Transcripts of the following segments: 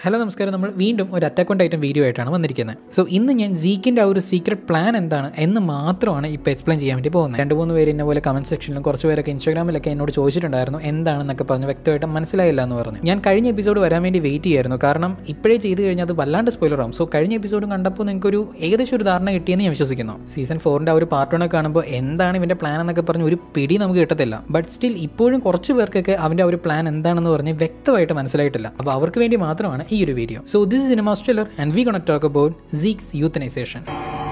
hello നമസ്കാരം നമ്മൾ വീണ്ടും ഒരു അറ്റാക്ക് ഓൺ ടൈറ്റൻ വീഡിയോ ആയിട്ടാണ് വന്നിരിക്കുന്നത് സോ ഇന്ന് ഞാൻ സീക്കിൻ്റെ ആ ഒരു സീക്രട്ട് പ്ലാൻ എന്താണ് എന്ന് മാത്രമാണ് ഇപ്പോൾ എക്സ്പ്ലെയിൻ ചെയ്യാൻ വേണ്ടി പോകുന്നത് രണ്ട് മൂന്ന് പേര് എന്നെ പോലെ കമൻറ്റ് സെക്ഷനിലും കുറച്ച് പേരൊക്കെ ഇൻസ്റ്റാഗ്രാമിലൊക്കെ എന്നോട് ചോദിച്ചിട്ടുണ്ടായിരുന്നു എന്താണെന്നൊക്കെ പറഞ്ഞ് വ്യക്തമായിട്ട് മനസ്സിലായില്ല എന്ന് പറഞ്ഞു ഞാൻ കഴിഞ്ഞ എപ്പിസോഡ് വരാൻ വേണ്ടി വെയിറ്റ് ചെയ്യായിരുന്നു കാരണം ഇപ്പോഴേ ചെയ്ത് കഴിഞ്ഞാൽ അത് വല്ലാണ്ട് സ്പോയിലർ ആവും സോ കഴിഞ്ഞ എപ്പിസോഡും കണ്ടപ്പോൾ നിങ്ങൾക്ക് ഒരു ഏകദേശം ഒരു ധാരണ കിട്ടിയെന്ന് ഞാൻ വിശ്വസിക്കുന്നു സീസൺ ഫോറിൻ്റെ ആ ഒരു പാർട്ട് വണ്ണൊക്കെ കാണുമ്പോൾ എന്താണ് ഇവൻ്റെ പ്ലാൻ എന്നൊക്കെ പറഞ്ഞ് ഒരു പിടി നമുക്ക് കിട്ടത്തില്ല ബട്ട് സ്റ്റിൽ ഇപ്പോഴും കുറച്ച് പേർക്കൊക്കെ അവൻ്റെ ആ ഒരു പ്ലാൻ എന്താണെന്ന് പറഞ്ഞ് വ്യക്തമായിട്ട് മനസ്സിലായിട്ടില്ല അപ്പോൾ അവർക്ക് വേണ്ടി മാത്രമാണ് ഈ ഒരു video so this cinema stiller and we gonna talk about Zeke's euthanization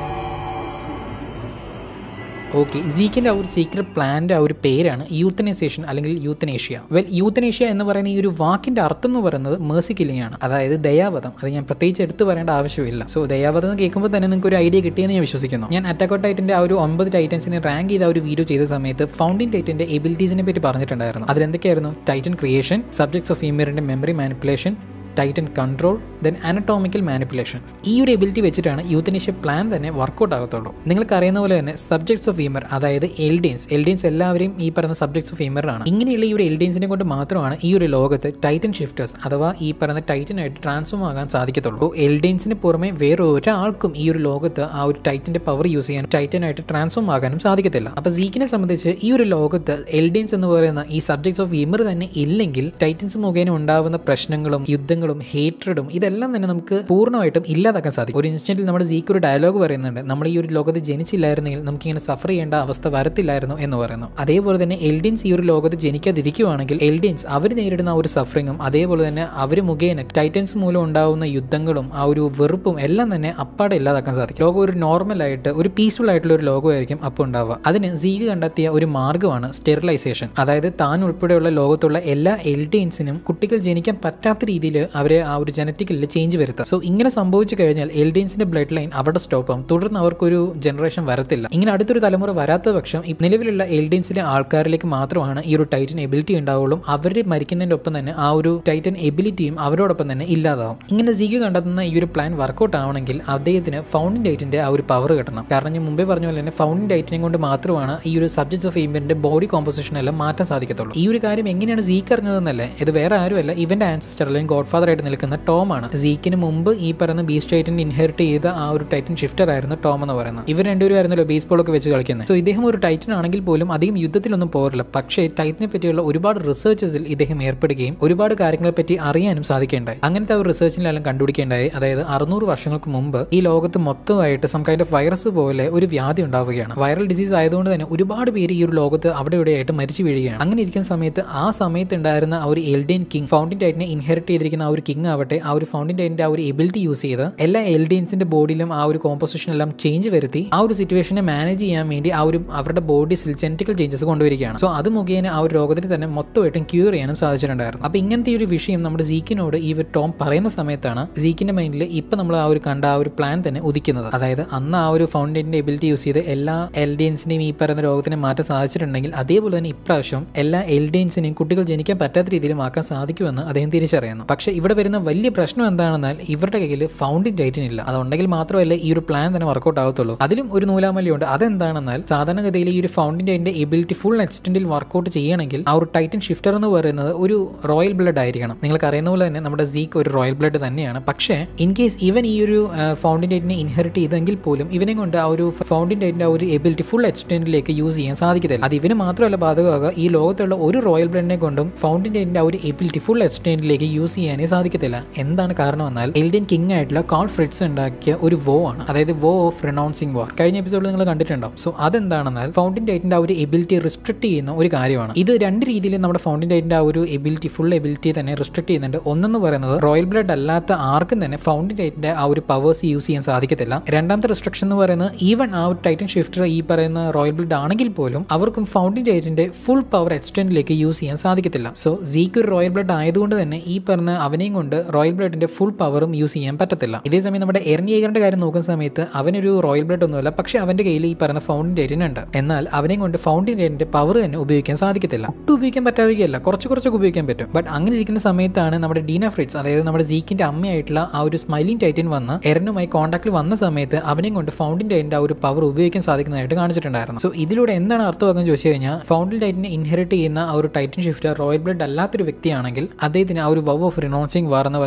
okay സീക്കിൻ്റെ ആ ഒരു സീക്രട്ട് പ്ലാൻ്റെ ആ ഒരു പേരാണ് യൂത്തനൈസേഷൻ അല്ലെങ്കിൽ യൂത്തനേഷ്യ വെൽ യൂത്തനേഷ്യ എന്ന് പറയുന്ന ഈ ഒരു വാക്കിൻ്റെ അർത്ഥം എന്ന് പറയുന്നത് മേഴ്സി കില്ലിംഗ് ആണ് അതായത് ദയാവധം അത് ഞാൻ പ്രത്യേകിച്ച് എടുത്തു പറയേണ്ട ആവശ്യമില്ല സോ ദയാവധം എന്ന് കേൾക്കുമ്പോൾ തന്നെ നിങ്ങൾക്ക് ഒരു ഐഡിയ കിട്ടിയെന്ന് ഞാൻ വിശ്വസിക്കുന്നു ഞാൻ അറ്റാക്കോ ടൈറ്റിൻ്റെ ആ ഒരു ഒമ്പത് ടൈറ്റൻസിനെ റാങ്ക് ചെയ്ത ആ ഒരു വീഡിയോ ചെയ്ത സമയത്ത് ഫൗണ്ടിൻ ടൈറ്റിൻ്റെ എബിലിറ്റീസിനെ പറ്റി പറഞ്ഞിട്ടുണ്ടായിരുന്നു അതിലെന്തൊക്കെയായിരുന്നു ടൈറ്റൻ ക്രിയേഷൻ സബ്ജക്ട്സ് ഓഫ് ഫീമിയറിൻ്റെ memory manipulation Titan control then anatomical manipulation ഈ ഒരു എബിലിറ്റി വെച്ചിട്ടാണ് യൂത്തനീഷ്യ പ്ലാൻ തന്നെ വർക്കൗട്ട് ആകത്തുള്ളൂ നിങ്ങൾക്ക് അറിയുന്ന പോലെ തന്നെ സബ്ജക്ട്സ് ഓഫ് ഫീമർ അതായത് എൽഡിയൻസ് എൽഡിയൻസ് എല്ലാവരെയും ഈ പറയുന്ന സബ്ജക്ട്സ് ഓഫ് ഫീമറാണ് ഇങ്ങനെയുള്ള ഈ ഒരു എൽഡിയൻസിനെ കൊണ്ട് മാത്രമാണ് ഈ ഒരു ലോകത്ത് ടൈറ്റൻ ഷിഫ്റ്റേഴ്സ് അഥവാ ഈ പറയുന്ന ടൈറ്റനായിട്ട് ട്രാൻസ്ഫോം ആകാൻ സാധിക്കത്തുള്ളൂ എൽഡിയൻസിന് പുറമെ വേറെ ഒരാൾക്കും ഈ ഒരു ലോകത്ത് ആ ഒരു ടൈറ്റന്റെ പവർ യൂസ് ചെയ്യാനും ടൈറ്റനായിട്ട് ട്രാൻസ്ഫോം ആകാനും സാധിക്കത്തില്ല അപ്പൊ സീക്കിനെ സംബന്ധിച്ച് ഈ ഒരു ലോകത്ത് എൽഡിയൻസ് എന്ന് പറയുന്ന ഈ സബ്ജക്ട്സ് ഓഫ് ഫീമർ തന്നെ ഇല്ലെങ്കിൽ ടൈറ്റൻസ് മുഖേന ഉണ്ടാവുന്ന പ്രശ്നങ്ങളും യുദ്ധങ്ങളും ഹേറ്റഡും ഇതെല്ലാം തന്നെ നമുക്ക് പൂർണ്ണമായിട്ടും ഇല്ലാതാക്കാൻ സാധിക്കും ഒരു ഇൻസ്റ്റന്റിൽ നമ്മുടെ സീക്ക് ഒരു ഡയലോഗ് പറയുന്നുണ്ട് നമ്മൾ ഈ ഒരു ലോകത്ത് ജനിച്ചില്ലായിരുന്നെങ്കിൽ നമുക്ക് ഇങ്ങനെ സഫർ ചെയ്യേണ്ട അവസ്ഥ വരത്തില്ലായിരുന്നു എന്ന് പറയുന്നു അതേപോലെ തന്നെ എൽഡിയൻസ് ഈ ഒരു ലോകത്ത് ജനിക്കാതിരിക്കുവാണെങ്കിൽ എൽഡിയൻസ് അവർ നേരിടുന്ന ആ ഒരു സഫറിങ്ങും അതേപോലെ തന്നെ അവർ മുഖേന ടൈറ്റൻസ് മൂലം ഉണ്ടാവുന്ന യുദ്ധങ്ങളും ആ ഒരു വെറുപ്പും എല്ലാം തന്നെ അപ്പാടെ ഇല്ലാതാക്കാൻ സാധിക്കും ലോകം ഒരു നോർമൽ ആയിട്ട് ഒരു പീസ്ഫുൾ ആയിട്ടുള്ള ഒരു ലോകമായിരിക്കും അപ്പോൾ ഉണ്ടാവുക അതിന് സീക്ക് കണ്ടെത്തിയ ഒരു മാർഗ്ഗമാണ് സ്റ്റെറിലൈസേഷൻ അതായത് താൻ ഉൾപ്പെടെയുള്ള ലോകത്തുള്ള എല്ലാ എൽഡിയൻസിനും കുട്ടികൾ ജനിക്കാൻ പറ്റാത്ത രീതിയിൽ അവരെ ആ ഒരു ജനറ്റിക്കലിൽ ചേഞ്ച് വരുത്തുക സോ ഇങ്ങനെ സംഭവിച്ചു കഴിഞ്ഞാൽ എൽഡിയൻസിന്റെ ബ്ലഡ് ലൈൻ അവിടെ സ്റ്റോപ്പ് ആവും തുടർന്ന് അവർക്കൊരു ജനറേഷൻ വരത്തില്ല ഇങ്ങനെ അടുത്തൊരു തലമുറ വരാത്ത പക്ഷം ഈ നിലവിലുള്ള എൽഡിയൻസിലെ ആൾക്കാരിലേക്ക് മാത്രമാണ് ഈ ഒരു ടൈറ്റൻ എബിലിറ്റി ഉണ്ടാവുള്ളൂ അവർ മരിക്കുന്നതിന്റെ ഒപ്പം തന്നെ ആ ഒരു ടൈറ്റൻ എബിലിറ്റിയും അവരോടൊപ്പം തന്നെ ഇല്ലാതാവും ഇങ്ങനെ സീഗ് കണ്ടെത്തുന്ന ഈ ഒരു പ്ലാൻ വർക്കൗട്ട് ആവണമെങ്കിൽ അദ്ദേഹത്തിന് ഫൗണ്ടിൻ ഡൈറ്റിന്റെ ആ ഒരു പവർ കിട്ടണം കാരണം ഞാൻ മുമ്പേ പറഞ്ഞ പോലെ തന്നെ ഫൗണ്ടിൻ ഡൈറ്റിനെ കൊണ്ട് മാത്രമാണ് ഈ ഒരു സബ്ജക്ട്സ് ഓഫ് എയിമിന്റെ ബോഡി കോമ്പോസിഷൻ എല്ലാം മാറ്റാൻ സാധിക്കത്തുള്ളൂ ഈ ഒരു കാര്യം എങ്ങനെയാണ് സീക്ക് അറിഞ്ഞതെന്നല്ലേ ഇത് വേറെ ആരുമല്ല ഇവന്റെ ആൻസിസ്റ്റർ അല്ലെങ്കിൽ ഗോഡ് ഫാദർ ആയിട്ട് നിൽക്കുന്ന ടോം ആണ് സീക്കിന് മുമ്പ് ഈ പറയുന്ന ബീസ് ടൈറ്റൻ ഇൻഹെറിറ്റ് ചെയ്ത ആ ഒരു ടൈറ്റൻ ഷിഫ്റ്റർ ആയിരുന്നു ടോം എന്ന് പറയുന്നത് ഇവർ രണ്ടുപേരും ആയിരുന്നല്ലോ ബേസ്ബോൾ ഒക്കെ വെച്ച് കളിക്കുന്നത് സോ ഇദ്ദേഹം ഒരു ടൈറ്റൻ ആണെങ്കിൽ പോലും അധികം യുദ്ധത്തിലൊന്നും പോരില്ല പക്ഷേ ടൈറ്റിനെ പറ്റിയുള്ള ഒരുപാട് റിസർച്ചസിൽ ഇദ്ദേഹം ഏർപ്പെടുകയും ഒരുപാട് കാര്യങ്ങളെ പറ്റി അറിയാനും സാധിക്കേണ്ടായി അങ്ങനത്തെ ഒരു റിസർച്ചിലെല്ലാം കണ്ടുപിടിക്കേണ്ടായി അതായത് അറുന്നൂറ് വർഷങ്ങൾക്ക് മുമ്പ് ഈ ലോകത്ത് മൊത്തമായിട്ട് സം കൈൻഡ് ഓഫ് വൈറസ് പോലെ ഒരു വ്യാധി ഉണ്ടാവുകയാണ് വൈറൽ ഡിസീസ് ആയതുകൊണ്ട് തന്നെ ഒരുപാട് പേര് ഈ ഒരു ലോകത്ത് അവിടെ ഇവിടെയായിട്ട് മരിച്ചു വീഴുകയാണ് അങ്ങനെ ഇരിക്കുന്ന സമയത്ത് ആ സമയത്ത് ഉണ്ടായിരുന്ന ആ ഒരു എൽഡിയൻ കിങ് ഫൗണ്ടിൻ ടൈറ്റിനെ ഇൻഹെറിറ്റ് ചെയ്തിരിക്കുന്ന ആ ഒരു കിങ് ആവട്ടെ ആ ഒരു ഫൗണ്ടിൻ ടൈറ്റിന്റെ ആ ഒരു എബിലിറ്റി യൂസ് ചെയ്ത് എല്ലാ എൽഡിയൻസിന്റെ ബോഡിയിലും ആ ഒരു കോമ്പോസിഷൻ എല്ലാം ചേഞ്ച് വരുത്തി ആ ഒരു സിറ്റുവേഷനെ മാനേജ് ചെയ്യാൻ വേണ്ടി ആ ഒരു അവരുടെ ബോഡീസിൽ ജനറ്റിക്കൽ ചേഞ്ചസ് കൊണ്ടുവരികയാണ് സോ അത് മുഖേന ആ ഒരു രോഗത്തിന് തന്നെ മൊത്തമായിട്ടും ക്യൂർ ചെയ്യാനും സാധിച്ചിട്ടുണ്ടായിരുന്നു അപ്പൊ ഇങ്ങനത്തെ ഒരു വിഷയം നമ്മുടെ സീക്കിനോട് ഈ ഒരു ടോം പറയുന്ന സമയത്താണ് സീക്കിന്റെ മൈൻഡിൽ ഇപ്പൊ നമ്മൾ ആ ഒരു കണ്ട ആ ഒരു പ്ലാൻ തന്നെ ഉദിക്കുന്നത് അതായത് അന്ന് ആ ഒരു ഫൗണ്ടൈൻ്റെ എബിലിറ്റി യൂസ് ചെയ്ത് എല്ലാ എൽഡിയൻസിനെയും ഈ പറയുന്ന രോഗത്തിനെ മാറ്റാൻ സാധിച്ചിട്ടുണ്ടെങ്കിൽ അതേപോലെ തന്നെ ഇപ്രാവശ്യം എല്ലാ എൽഡിയൻസിനെയും കുട്ടികൾ ജനിക്കാൻ പറ്റാത്ത രീതിയിൽ ആക്കാൻ സാധിക്കുമെന്ന് അദ്ദേഹം തിരിച്ചറിയുന്നു പക്ഷേ ഇവിടെ വരുന്ന വലിയ പ്രശ്നം എന്താണെന്നാൽ ഇവരുടെ കയ്യിൽ ഫൗണ്ടിൻ ഡൈറ്റിൻ ഇല്ല അതുണ്ടെങ്കിൽ മാത്രമല്ല ഈ ഒരു പ്ലാൻ തന്നെ വർക്കൗട്ട് ആകത്തുള്ളൂ അതിലും ഒരു നൂലാമല്യുണ്ട് അതെന്താണെന്നാൽ സാധാരണഗതിയിൽ ഈ ഒരു ഫൗണ്ടിൻ ഡൈറ്റിന്റെ എബിലിറ്റി ഫുൾ എക്സ്റ്റെൻഡിൽ വർക്കൗട്ട് ചെയ്യണമെങ്കിൽ ആ ഒരു ടൈറ്റൻ ഷിഫ്റ്റർ എന്ന് പറയുന്നത് ഒരു റോയൽ ബ്ലഡ് ആയിരിക്കണം നിങ്ങൾക്ക് അറിയുന്ന പോലെ തന്നെ നമ്മുടെ സീക്ക് ഒരു റോയൽ ബ്ലഡ് തന്നെയാണ് പക്ഷേ ഇൻ കേസ് ഇവൻ ഈ ഒരു ഫൗണ്ടിൻ ഡൈറ്റിനെ ഇൻഹെറിറ്റ് ചെയ്തെങ്കിൽ പോലും ഇവനെ കൊണ്ട് ആ ഒരു ഫൗണ്ടിൻ ഡൈറ്റിന്റെ ആ ഒരു എബിലിറ്റി ഫുൾ എക്സ്റ്റെൻഡിലേക്ക് യൂസ് ചെയ്യാൻ സാധിക്കത്തില്ല അത് ഇവന് മാത്രമല്ല ബാധകമാകുക ഈ ലോകത്തുള്ള ഒരു റോയൽ ബ്ലഡിനെ കൊണ്ടും ഫൗണ്ടിൻ ഡൈറ്റിന്റെ ആ ഒരു എബിലിറ്റി ഫുൾ എക്സ്റ്റെൻഡിലേക്ക് യൂസ് ചെയ്യാനേ സാധിക്കത്തില്ല എന്താണ് കാരണം എന്നാൽ എൽഡിയൻ കിങ് ആയിട്ടുള്ള കാൾ ഫ്രിഡ്സ് ഉണ്ടാക്കിയ ഒരു വോ ആണ് അതായത് വോ ഓഫ് റിനൗൺസിംഗ് വാർ കഴിഞ്ഞ എപ്പിസോഡിൽ നിങ്ങൾ കണ്ടിട്ടുണ്ടാവും സോ അതെന്താണെന്നാൽ ഫൗണ്ടിൻ ഡൈറ്റിന്റെ ആ ഒരു എബിലിറ്റി റിസ്ട്രിക്ട് ചെയ്യുന്ന ഒരു കാര്യമാണ് ഇത് രണ്ട് രീതിയിൽ നമ്മുടെ ഫൗണ്ടിൻ ഡൈറ്റിന്റെ ആ ഒരു എബിലിറ്റി ഫുൾ എബിലിറ്റി തന്നെ റിസ്ട്രിക്ട് ചെയ്യുന്നുണ്ട് ഒന്നെന്ന് പറയുന്നത് റോയൽ ബ്ലഡ് അല്ലാത്ത ആർക്കും തന്നെ ഫൗണ്ടിൻ ഡൈറ്റിന്റെ ആ ഒരു പവേഴ്സ് യൂസ് ചെയ്യാൻ സാധിക്കത്തില്ല രണ്ടാമത്തെ റിസ്ട്രിക്ഷൻ എന്ന് പറയുന്നത് ഈവൻ ആ ഒരു ടൈറ്റൻ ഷിഫ്റ്റർ ഈ പറയുന്ന റോയൽ ബ്ലഡ് ആണെങ്കിൽ പോലും അവർക്കും ഫൗണ്ടിൻ ഡൈറ്റിന്റെ ഫുൾ പവർ എക്സ്റ്റെൻഡിലേക്ക് യൂസ് ചെയ്യാൻ സാധിക്കത്തില്ല സോ സീക്ക് ഒരു റോയൽ ബ്ലഡ് ആയതുകൊണ്ട് തന്നെ ഈ പറഞ്ഞ അവനെയും കൊണ്ട് റോയൽ ബ്ലഡിന്റെ ഫുൾ പവറും യൂസ് ചെയ്യാൻ പറ്റത്തില്ല ഇതേ സമയം നമ്മുടെ എർണിയേഗറിന്റെ കാര്യം നോക്കുന്ന സമയത്ത് അവനൊരു റോയൽ ബ്ലഡ് ഒന്നുമല്ല പക്ഷെ അവന്റെ കയ്യിൽ ഈ പറയുന്ന ഫൗണ്ടിൻ ഡൈറ്റിൻ ഉണ്ട് എന്നാൽ അവനെയും കൊണ്ട് ഫൗണ്ടിൻ ഡൈറ്റിന്റെ പവർ തന്നെ ഉപയോഗിക്കാൻ സാധിക്കത്തില്ല ഒട്ടും ഉപയോഗിക്കാൻ പറ്റാതിരിക്കുകയല്ല കുറച്ച് കുറച്ചൊക്കെ ഉപയോഗിക്കാൻ പറ്റും ബട്ട് അങ്ങനെ ഇരിക്കുന്ന സമയത്താണ് നമ്മുടെ ഡീന ഫ്രിഡ്സ് അതായത് നമ്മുടെ സീക്കിന്റെ അമ്മയായിട്ടുള്ള ആ ഒരു സ്മൈലിംഗ് ടൈറ്റൻ വന്ന് എറിനുമായി കോൺടാക്റ്റിൽ വന്ന സമയത്ത് അവനെയും കൊണ്ട് ഫൗണ്ടിൻ ഡൈറ്റിന്റെ ആ ഒരു പവർ ഉപയോഗിക്കാൻ സാധിക്കുന്നതായിട്ട് കാണിച്ചിട്ടുണ്ടായിരുന്നു സോ ഇതിലൂടെ എന്താണ് അർത്ഥമാക്കാൻ ചോദിച്ചു കഴിഞ്ഞാൽ ഫൗണ്ടിൻ ടൈറ്റിനെ ഇൻഹെറിറ്റ് ചെയ്യുന്ന ആ ഒരു ടൈറ്റൻ ഷിഫ്റ്റർ റോയൽ ബ്ലഡ് അല്ലാത്തൊരു വ്യക്തിയാണെങ്കിൽ അദ്ദേഹത്തിന് ആ ഒരു വവ് ഓഫ് റിനോൺസിംഗ് വാർ എന്ന് പറയുന്ന രണ്ടാമത്തെ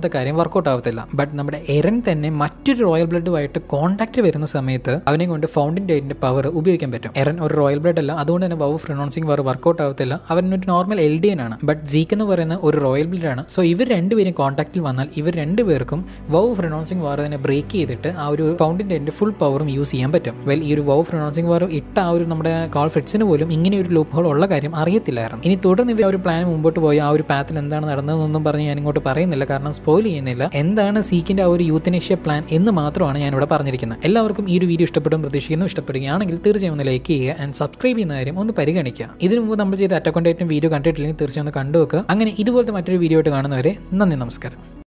ഒന്നാമത്തെ കാര്യം വർക്കൗട്ട് ആവത്തില്ല ബട്ട് നമ്മുടെ എരൻ തന്നെ മറ്റൊരു റോയൽ ബ്ലഡുമായിട്ട് കോൺടാക്ട് വരുന്ന സമയത്ത് അവനെ കൊണ്ട് ഫൗണ്ടൻ ഡേറ്റിന്റെ പവർ ഉപയോഗിക്കാൻ പറ്റും എറൻ ഒരു റോയൽ ബ്ലഡ് അല്ല അതുകൊണ്ട് തന്നെ വൗ ഫ്രിനോൺസിംഗ് വാർ വർക്കൗട്ട് ആവത്തില്ല അവൻ ഒരു നോർമൽ എൽ ഡി എൻ ആണ് ബട്ട് ജീക്ക് എന്ന് പറയുന്ന ഒരു റോയൽ ബ്ലഡ് ആണ് സോ ഇവർ രണ്ടുപേരും കോൺടാക്റ്റിൽ വന്നാൽ ഇവർ രണ്ടുപേർക്കും വൗ ഫ്രിനോൺസിംഗ് വാർ തന്നെ ബ്രേക്ക് ചെയ്തിട്ട് ആ ഒരു ഫൗണ്ടൻ ഡേറ്റിന്റെ ഫുൾ പവറും യൂസ് ചെയ്യാൻ പറ്റും വെൽ ഈ ഒരു വൗ ഫ്രിനോൺസിംഗ് വാർ ഇട്ട ആ ഒരു നമ്മുടെ കാൾ ഫിറ്റ്സിന് പോലും ഇങ്ങനെ ഒരു ലൂപ്പ് ഹോൾ ഉള്ള കാര്യം അറിയത്തില്ലായിരുന്നു ഇനി തുടർന്ന് ഇവർ ആ ഒരു പ്ലാൻ മുമ്പോട്ട് പോയി ആ ഒരു പാത്തിൽ എന്താണ് നടന്നതെന്നൊന്നും പറഞ്ഞ് ഞാൻ ഇങ്ങോട്ട് പറയുന്നില്ല കാരണം സ്പോയിൽ ചെയ്യുന്നില്ല എന്താണ് സീക്കിന്റെ ആ ഒരു യൂത്തനേഷ്യ പ്ലാൻ എന്ന് മാത്രമാണ് ഞാൻ ഇവിടെ പറഞ്ഞിരിക്കുന്നത് എല്ലാവർക്കും ഈ ഒരു വീഡിയോ ഇഷ്ടപ്പെടും പ്രതീക്ഷിക്കുന്നു ഇഷ്ടപ്പെടുകയാണെങ്കിൽ തീർച്ചയായും ഒന്ന് ലൈക്ക് ചെയ്യുക ആൻഡ് സബ്സ്ക്രൈബ് ചെയ്യുന്ന കാര്യം ഒന്ന് പരിഗണിക്കുക ഇതിനു മുമ്പ് നമ്മൾ ചെയ്ത അറ്റക്കോണ്ടായിട്ടും വീഡിയോ കണ്ടിട്ടില്ലെങ്കിൽ തീർച്ചയായും ഒന്ന് കണ്ടുവെക്കുക അങ്ങനെ ഇതുപോലത്തെ മറ്റൊരു വീഡിയോ ആയിട്ട് കാണുന്നവരെ നന്ദി നമസ്കാരം